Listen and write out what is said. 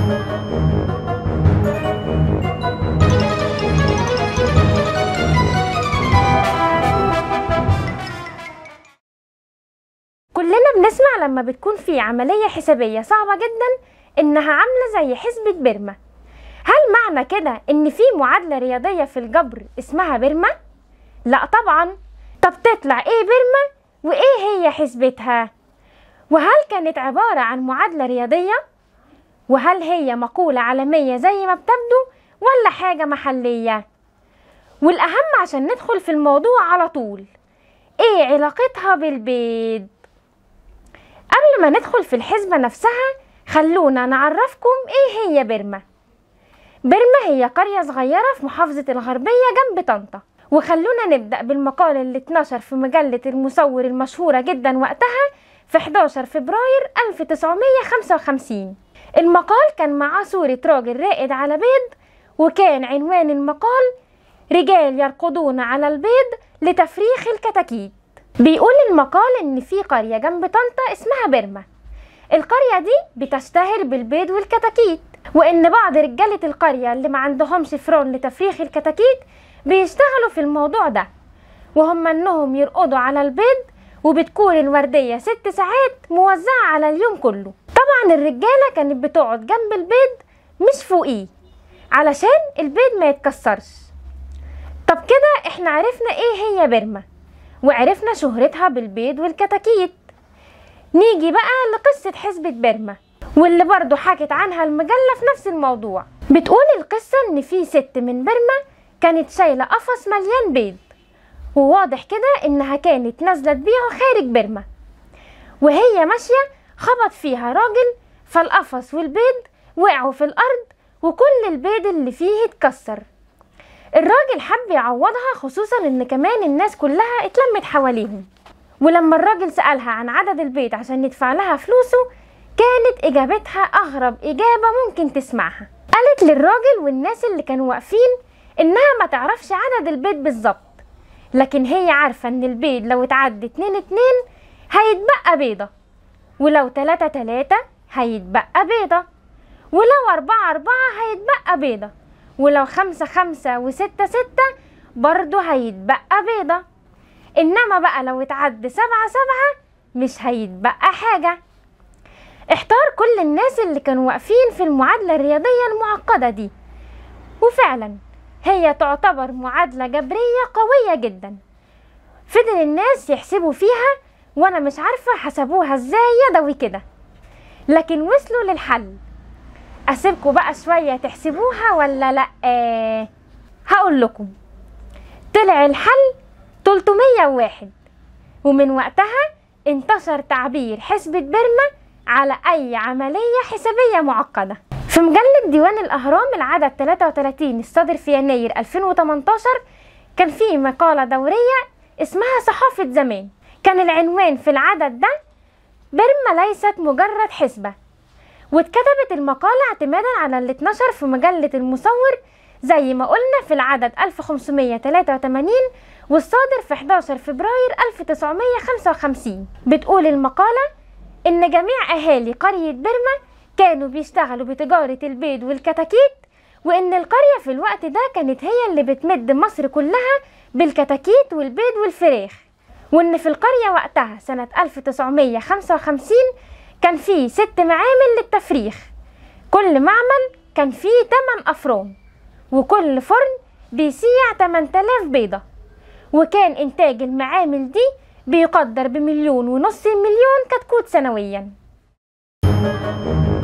كلنا بنسمع لما بتكون في عملية حسابية صعبة جدا إنها عاملة زي حسبة برما هل معنى كده إن في معادلة رياضية في الجبر اسمها برما؟ لا طبعا طب تطلع إيه برما وإيه هي حسبتها؟ وهل كانت عبارة عن معادلة رياضية؟ وهل هي مقولة عالمية زي ما بتبدو ولا حاجة محلية؟ والأهم عشان ندخل في الموضوع على طول إيه علاقتها بالبيض؟ قبل ما ندخل في الحسبة نفسها خلونا نعرفكم ايه هي برما برما هي قرية صغيرة في محافظة الغربية جنب طنطا وخلونا نبدأ بالمقال اللي اتنشر في مجلة المصور المشهورة جدا وقتها في 11 فبراير 1955 المقال كان معاه صورة راجل راقد على بيض وكان عنوان المقال رجال يرقدون على البيض لتفريخ الكتاكيت بيقول المقال ان في قرية جنب طنطا اسمها برما القرية دي بتشتهر بالبيض والكتاكيت وان بعض رجالة القرية اللي ما عندهمش فرن لتفريخ الكتاكيت بيشتغلوا في الموضوع ده وهم انهم يرقدوا على البيض وبتكون الوردية ست ساعات موزعة على اليوم كله طبعا الرجالة كانت بتقعد جنب البيض مش فوقيه علشان البيض ما يتكسرش طب كده احنا عرفنا ايه هي برما وعرفنا شهرتها بالبيض والكتاكيت نيجي بقى لقصة حسبة برما واللي برضو حكت عنها المجلة في نفس الموضوع بتقول القصة ان في ست من برما كانت شايلة قفص مليان بيض وواضح كده انها كانت نازلة تبيعه خارج برما وهي ماشية خبط فيها راجل فالقفص والبيض وقعوا في الارض وكل البيض اللي فيه اتكسر الراجل حب يعوضها خصوصا ان كمان الناس كلها اتلمت حواليهم ولما الراجل سألها عن عدد البيض عشان يدفع لها فلوسه كانت اجابتها اغرب اجابة ممكن تسمعها قالت للراجل والناس اللي كانوا واقفين انها ما تعرفش عدد البيض بالظبط لكن هي عارفة ان البيض لو اتعدى اتنين اتنين هيتبقى بيضة ولو تلاتة تلاتة هيتبقى بيضة ولو أربعة أربعة هيتبقى بيضة ولو خمسة خمسة وستة ستة برضو هيتبقى بيضة إنما بقى لو اتعدى سبعة سبعة مش هيتبقى حاجة احتار كل الناس اللي كانوا واقفين في المعادلة الرياضية المعقدة دي وفعلا هي تعتبر معادلة جبرية قوية جدا فضل الناس يحسبوا فيها وانا مش عارفة حسبوها ازاي يدوي كده لكن وصلوا للحل اسيبكم بقى شوية تحسبوها ولا لا آه هقول لكم طلع الحل 301 ومن وقتها انتشر تعبير حسبة برما على أي عملية حسابية معقدة في مجلة ديوان الأهرام العدد 33 الصادر في يناير 2018 كان في مقالة دورية اسمها صحافة زمان كان العنوان في العدد ده برما ليست مجرد حسبة واتكتبت المقالة اعتمادا على اللي اتنشر في مجلة المصور زي ما قلنا في العدد 1583 والصادر في 11 فبراير 1955 بتقول المقالة إن جميع أهالي قرية برما كانوا بيشتغلوا بتجارة البيض والكتاكيت وإن القرية في الوقت ده كانت هي اللي بتمد مصر كلها بالكتاكيت والبيض والفراخ وإن في القرية وقتها سنة 1955 كان فيه ست معامل للتفريخ كل معمل كان فيه 8 أفران وكل فرن بيسيع 8000 بيضة وكان إنتاج المعامل دي بيقدر بمليون ونص مليون كتكوت سنويا